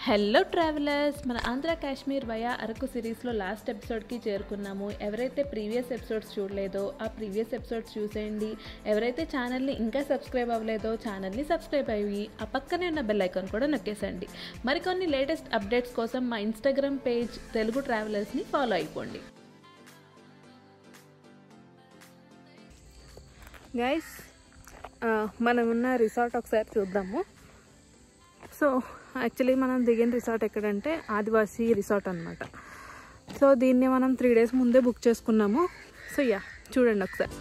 hello travellers మన Andhra Kashmir via Araku సిరీస్లో last ఎపిసోడ్కి చేరుకున్నాము ఎవరైతే ప్రీవియస్ ఎపిసోడ్స్ చూడలేదో ఆ ప్రీవియస్ ఎపిసోడ్స్ చూసేయండి ఎవరైతే ఛానల్ని ఇంకా సబ్స్క్రైబ్ అవ్వలేదో ఛానల్ని సబ్స్క్రైబ్ అయ్యి ఆ పక్కనే ఉన్న బెల్ ఐకాన్ కూడా నొక్కేసండి మరికొన్ని లేటెస్ట్ అప్డేట్స్ కోసం మా ఇన్స్టాగ్రామ్ పేజ్ తెలుగు ట్రావెలర్స్ని ఫాలో అయిపోండి గైస్ మనం ఉన్న రిసార్ట్ ఒకసారి చూద్దాము సో యాక్చువల్లీ మనం దిగిన రిసార్ట్ ఎక్కడంటే ఆదివాసీ రిసార్ట్ అనమాట సో దీన్ని మనం త్రీ డేస్ ముందే బుక్ చేసుకున్నాము సో యా చూడండి ఒకసారి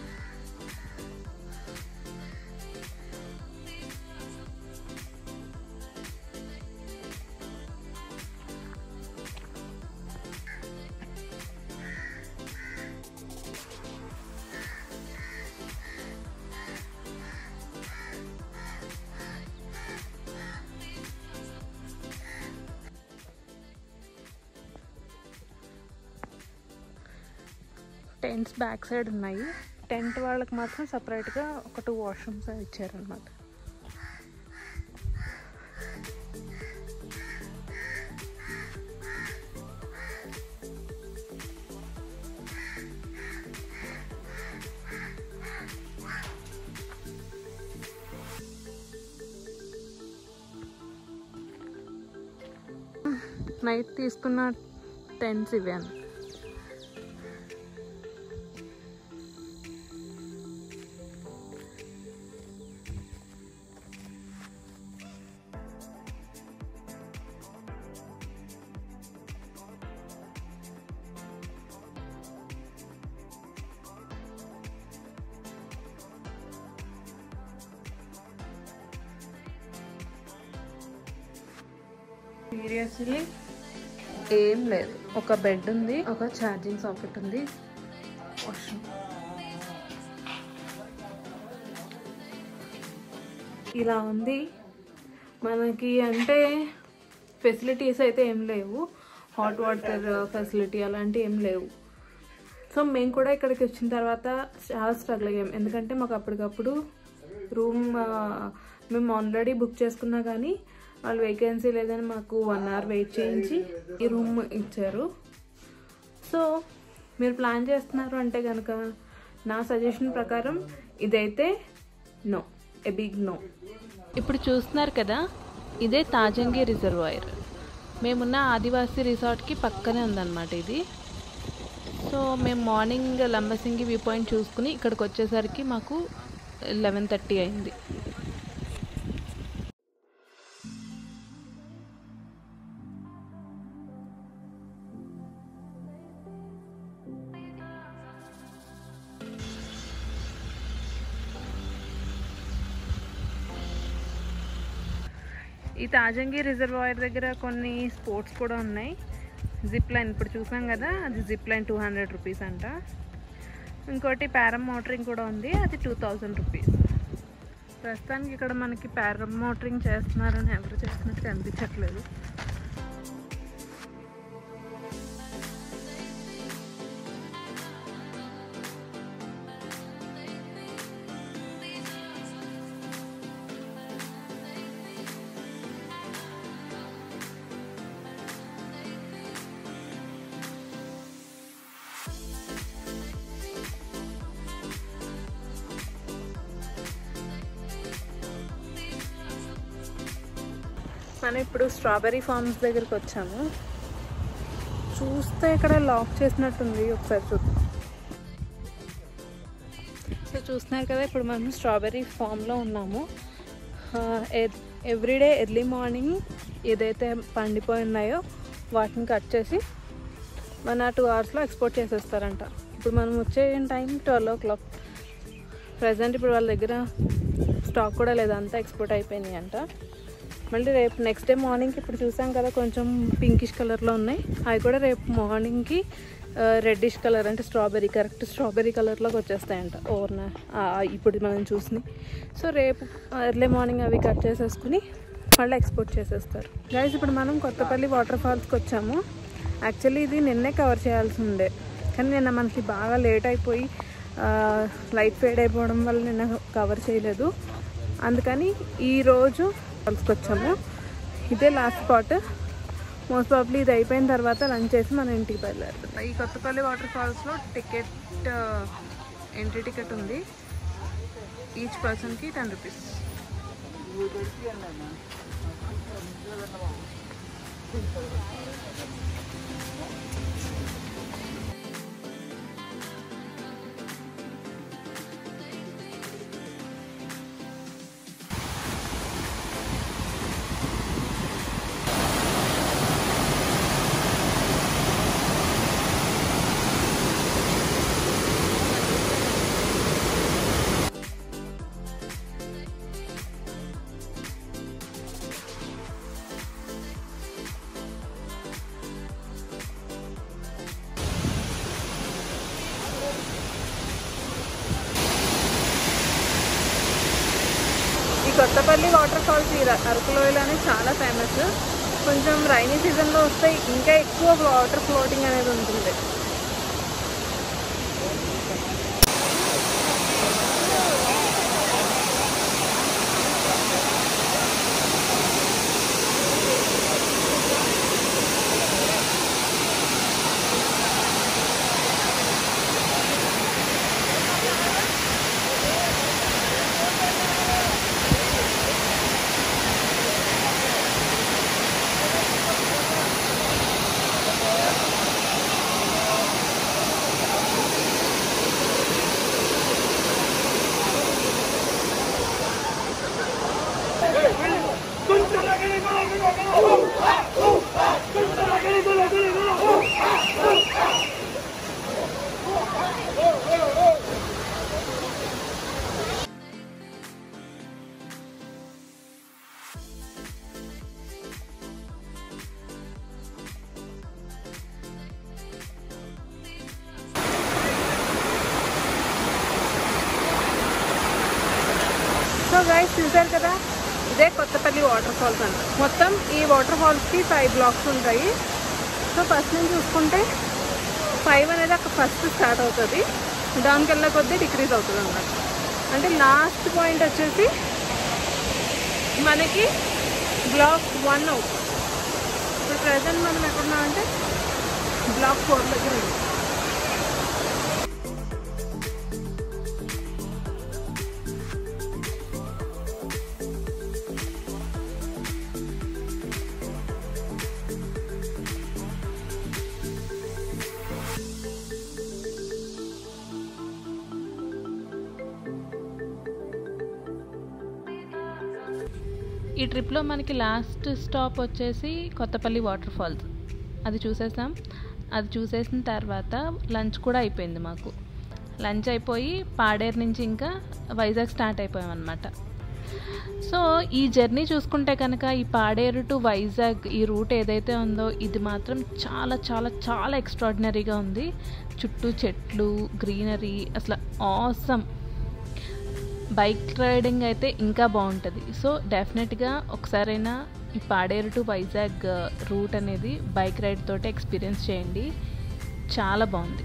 టెంట్స్ బ్యాక్ సైడ్ ఉన్నాయి టెంట్ వాళ్ళకి మాత్రం సపరేట్గా ఒక టూ వాష్రూమ్స్ ఇచ్చారనమాట నైట్ తీసుకున్న టెంట్స్ ఇవే అన్న సీరియస్లీ ఏం లేదు ఒక బెడ్ ఉంది ఒక ఛార్జింగ్ సాకెట్ ఉంది వాష్రూమ్ ఇలా ఉంది మనకి అంటే ఫెసిలిటీస్ అయితే ఏం లేవు హాట్ వాటర్ ఫెసిలిటీ అలాంటివి ఏం లేవు సో మేము కూడా ఇక్కడికి వచ్చిన తర్వాత చాలా స్ట్రగుల్ అయ్యాం ఎందుకంటే మాకు అప్పటికప్పుడు రూమ్ మేము ఆల్రెడీ బుక్ చేసుకున్నా కానీ వాళ్ళు వేకెన్సీ లేదని మాకు వన్ అవర్ వెయిట్ చేయించి ఈ రూమ్ ఇచ్చారు సో మీరు ప్లాన్ చేస్తున్నారు అంటే కనుక నా సజెషన్ ప్రకారం ఇదైతే నో ఎ బిగ్ నో ఇప్పుడు చూస్తున్నారు కదా ఇదే తాజంగి రిజర్వాయర్ మేమున్న ఆదివాసీ రిసార్ట్కి పక్కనే ఉందన్నమాట ఇది సో మేము మార్నింగ్ లంబసింగి వ్యూ పాయింట్ చూసుకుని ఇక్కడికి వచ్చేసరికి మాకు లెవెన్ థర్టీ అయింది ఈ తాజంగి రిజర్వాయర్ దగ్గర కొన్ని స్పోర్ట్స్ కూడా ఉన్నాయి జిప్ లైన్ ఇప్పుడు చూసాం కదా అది zip line two hundred rupees అంట ఇంకోటి పారం మోటరింగ్ కూడా ఉంది అది టూ థౌజండ్ రూపీస్ ప్రస్తుతానికి ఇక్కడ మనకి పారం మోటరింగ్ చేస్తున్నారని ఎవరు చేస్తున్నట్టు కనిపించట్లేదు మనం ఇప్పుడు స్ట్రాబెర్రీ ఫార్మ్స్ దగ్గరికి వచ్చాము చూస్తే ఇక్కడ లాక్ చేసినట్టుంది ఒకసారి చూద్దాం సో చూస్తున్నారు కదా ఇప్పుడు మనం స్ట్రాబెర్రీ ఫామ్లో ఉన్నాము ఎవ్రీడే ఎర్లీ మార్నింగ్ ఏదైతే పండిపోయి ఉన్నాయో వాటిని కట్ చేసి వన్ ఆర్ టూ అవర్స్లో ఎక్స్పోర్ట్ చేసేస్తారంట ఇప్పుడు మనం వచ్చే time twelve o'clock present ఇప్పుడు వాళ్ళ దగ్గర స్టాక్ కూడా లేదు అంతా ఎక్స్పోర్ట్ అయిపోయినాయి అంట మళ్ళీ రేపు నెక్స్ట్ డే మార్నింగ్కి ఇప్పుడు చూసాం కదా కొంచెం పింకిష్ కలర్లో ఉన్నాయి అవి కూడా రేపు మార్నింగ్కి రెడ్డిష్ కలర్ అంటే స్ట్రాబెర్రీ కరెక్ట్ స్ట్రాబెర్రీ కలర్లోకి వచ్చేస్తాయంట ఓవర్న ఇప్పుడు మనం చూసినాయి సో రేపు ఎర్లీ మార్నింగ్ అవి కట్ చేసేసుకుని మళ్ళీ ఎక్స్పోర్ట్ చేసేస్తారు గైస్ ఇప్పుడు మనం కొత్తపల్లి వాటర్ ఫాల్స్కి వచ్చాము యాక్చువల్లీ ఇది నిన్నే కవర్ చేయాల్సి ఉండే కానీ నిన్న మనకి బాగా లేట్ అయిపోయి లైట్ ఫేడ్ అయిపోవడం వల్ల నిన్న కవర్ చేయలేదు అందుకని ఈరోజు ఫాల్స్కి వచ్చాము ఇదే లాస్ట్ స్పాట్ మోస్ట్ ప్రాబ్లీ ఇది అయిపోయిన తర్వాత లంచ్ చేసి మనం ఇంటికి బయలుదేరుతాం ఈ కొత్తపల్లి వాటర్ ఫాల్స్లో టికెట్ ఎంట్రీ టికెట్ ఉంది ఈచ్ పర్సన్కి టెన్ రూపీస్ ఈ కొత్తపల్లి వాటర్ ఫాల్స్ ఈ ర- అరకు లోయలోనే చాలా ఫేమస్ కొంచెం రైనీ సీజన్లో వస్తే ఇంకా ఎక్కువ వాటర్ ఫ్లోటింగ్ అనేది ఉంటుంది సో గైస్ చూసారు కదా ఇదే కొత్తపల్లి వాటర్ ఫాల్స్ అంట మొత్తం ఈ వాటర్ ఫాల్స్కి ఫైవ్ బ్లాక్స్ ఉంటాయి సో ఫస్ట్ నుంచి చూసుకుంటే ఫైవ్ అనేది అక్కడ ఫస్ట్ స్టార్ట్ అవుతుంది దానికి వెళ్ళే కొద్దీ డిక్రీజ్ అవుతుంది అన్నమాట అంటే లాస్ట్ పాయింట్ వచ్చేసి మనకి బ్లాక్ వన్ అవుతుంది ఇప్పుడు ప్రజెంట్ మనం ఎక్కడున్నాం అంటే బ్లాక్ ఫోర్ దగ్గర ఉంది ఈ ట్రిప్లో మనకి లాస్ట్ స్టాప్ వచ్చేసి కొత్తపల్లి వాటర్ ఫాల్స్ అది చూసేసాం అది చూసేసిన తర్వాత లంచ్ కూడా అయిపోయింది మాకు లంచ్ అయిపోయి పాడేరు నుంచి ఇంకా వైజాగ్ స్టార్ట్ అయిపోయాం అనమాట సో ఈ జర్నీ చూసుకుంటే కనుక ఈ పాడేరు టు వైజాగ్ ఈ రూట్ ఏదైతే ఉందో ఇది మాత్రం చాలా చాలా చాలా ఎక్స్ట్రాడినరీగా ఉంది చుట్టూ చెట్లు గ్రీనరీ అసలు ఆసమ్ బైక్ రైడింగ్ అయితే ఇంకా బాగుంటుంది సో డెఫినెట్గా ఒకసారైనా ఈ పాడేరు టు వైజాగ్ రూట్ అనేది బైక్ రైడ్ తోటి ఎక్స్పీరియన్స్ చేయండి చాలా బాగుంది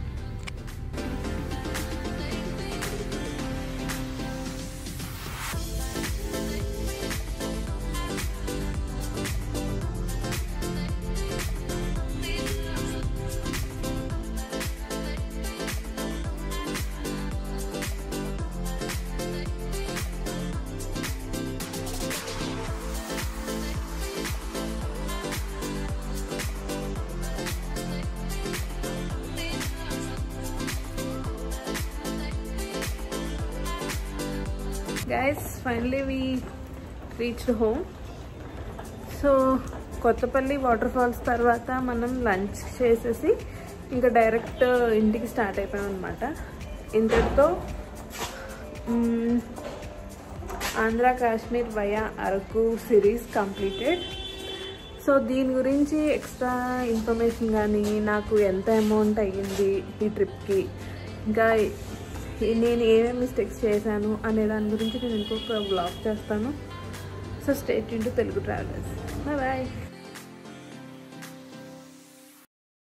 guys finally we reached home so Kothapalli water falls తర్వాత మనం లంచ్ చేసేసి ఇంకా డైరెక్ట్ ఇంటికి స్టార్ట్ అయిపోయాం అనమాట ఇంతటితో మ్మ్, Andhra Kashmir via Araku series completed so దీని గురించి ఎక్స్ట్రా ఇన్ఫర్మేషన్ కానీ నాకు ఎంత అమౌంట్ అయ్యింది ఈ ట్రిప్కి ఇంకా నేను ఏమేమి మిస్టేక్స్ చేశాను అనే దాని గురించి నేను ఇంకొక బ్లాగ్ చేస్తాను so state into Telugu travellers bye